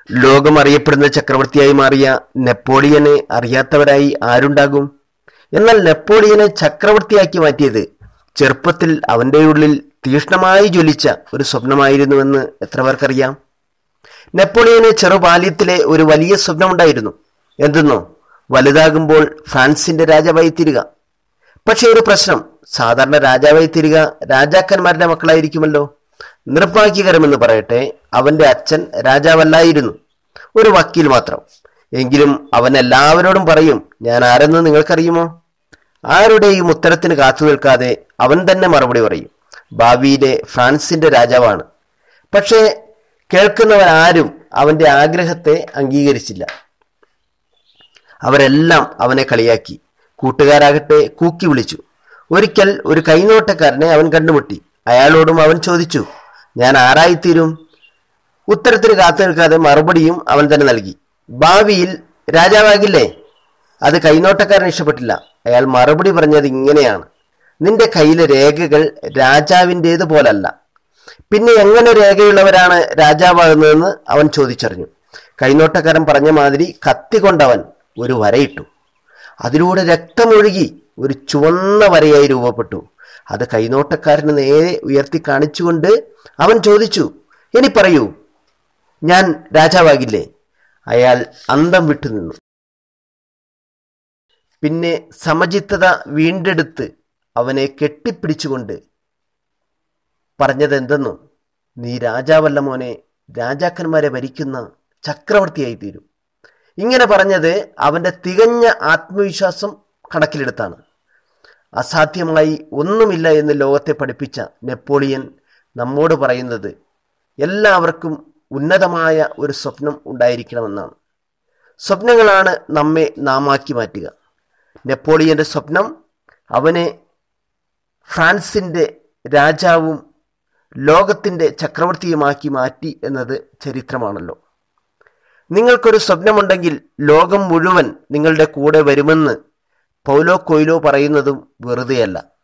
ലോകം അറിയപ്പെടുന്ന ചക്രവർത്തിയായി മാറിയ നെപ്പോളിയനെ അറിയാത്തവരായി ആരുണ്ടാകും എന്നാൽ നെപ്പോളിയനെ ചക്രവർത്തിയാക്കി മാറ്റിയത് ചെറുപ്പത്തിൽ അവന്റെ ഉള്ളിൽ തീഷ്ണമായി ജ്വലിച്ച ഒരു സ്വപ്നമായിരുന്നുവെന്ന് എത്ര പേർക്കറിയാം നെപ്പോളിയന് ചെറുബാല്യത്തിലെ ഒരു വലിയ സ്വപ്നമുണ്ടായിരുന്നു എന്തെന്നോ വലുതാകുമ്പോൾ ഫ്രാൻസിന്റെ രാജാവായി തീരുക പക്ഷെ ഒരു പ്രശ്നം സാധാരണ രാജാവായി തീരുക രാജാക്കന്മാരുടെ മക്കളായിരിക്കുമല്ലോ നിർഭാഗ്യകരമെന്ന് പറയട്ടെ അവന്റെ അച്ഛൻ രാജാവല്ലായിരുന്നു ഒരു വക്കീൽ മാത്രം എങ്കിലും അവൻ എല്ലാവരോടും പറയും ഞാൻ ആരെന്ന് നിങ്ങൾക്കറിയുമോ ആരുടെയും ഉത്തരത്തിന് കാത്തു നിൽക്കാതെ അവൻ തന്നെ മറുപടി പറയും ഭാവിയിലെ ഫ്രാൻസിന്റെ രാജാവാണ് പക്ഷേ കേൾക്കുന്നവരാരും അവന്റെ ആഗ്രഹത്തെ അംഗീകരിച്ചില്ല അവരെല്ലാം അവനെ കളിയാക്കി കൂട്ടുകാരാകട്ടെ കൂക്കി വിളിച്ചു ഒരിക്കൽ ഒരു കൈനോട്ടക്കാരനെ അവൻ കണ്ടുമുട്ടി അയാളോടും അവൻ ചോദിച്ചു ഞാൻ ആരായിത്തീരും ഉത്തരത്തിന് കാത്തു നിൽക്കാതെ മറുപടിയും അവൻ തന്നെ നൽകി ഭാവിയിൽ രാജാവാകില്ലേ അത് കൈനോട്ടക്കാരൻ ഇഷ്ടപ്പെട്ടില്ല അയാൾ മറുപടി പറഞ്ഞത് ഇങ്ങനെയാണ് നിന്റെ കയ്യിലെ രേഖകൾ രാജാവിൻ്റേത് പോലല്ല പിന്നെ എങ്ങനെ രേഖയുള്ളവരാണ് രാജാവാകുന്നതെന്ന് അവൻ ചോദിച്ചറിഞ്ഞു കൈനോട്ടക്കാരൻ പറഞ്ഞ മാതിരി കത്തി കൊണ്ടവൻ ഒരു വരയിട്ടു അതിലൂടെ രക്തമൊഴുകി ഒരു ചുവന്ന വരയായി രൂപപ്പെട്ടു അത് കൈനോട്ടക്കാരന് നേരെ ഉയർത്തി കാണിച്ചുകൊണ്ട് അവൻ ചോദിച്ചു ഇനി പറയൂ ഞാൻ രാജാവാകില്ലേ അയാൾ അന്തം വിട്ടു നിന്നു പിന്നെ സമചിത്തത വീണ്ടെടുത്ത് അവനെ കെട്ടിപ്പിടിച്ചുകൊണ്ട് പറഞ്ഞത് എന്തെന്നോ നീ രാജാവല്ല മോനെ രാജാക്കന്മാരെ ഭരിക്കുന്ന ചക്രവർത്തിയായി തീരും ഇങ്ങനെ പറഞ്ഞത് അവന്റെ തികഞ്ഞ ആത്മവിശ്വാസം കണക്കിലെടുത്താണ് അസാധ്യമായി ഒന്നുമില്ല എന്ന് ലോകത്തെ പഠിപ്പിച്ച നെപ്പോളിയൻ നമ്മോട് പറയുന്നത് എല്ലാവർക്കും ഉന്നതമായ ഒരു സ്വപ്നം ഉണ്ടായിരിക്കണമെന്നാണ് സ്വപ്നങ്ങളാണ് നമ്മെ നാമാക്കി മാറ്റുക നെപ്പോളിയന്റെ സ്വപ്നം അവനെ ഫ്രാൻസിന്റെ രാജാവും ലോകത്തിന്റെ ചക്രവർത്തിയുമാക്കി മാറ്റി എന്നത് ചരിത്രമാണല്ലോ നിങ്ങൾക്കൊരു സ്വപ്നമുണ്ടെങ്കിൽ ലോകം മുഴുവൻ നിങ്ങളുടെ കൂടെ വരുമെന്ന് പൗലോ കൊയ്ലോ പറയുന്നതും വെറുതെയല്ല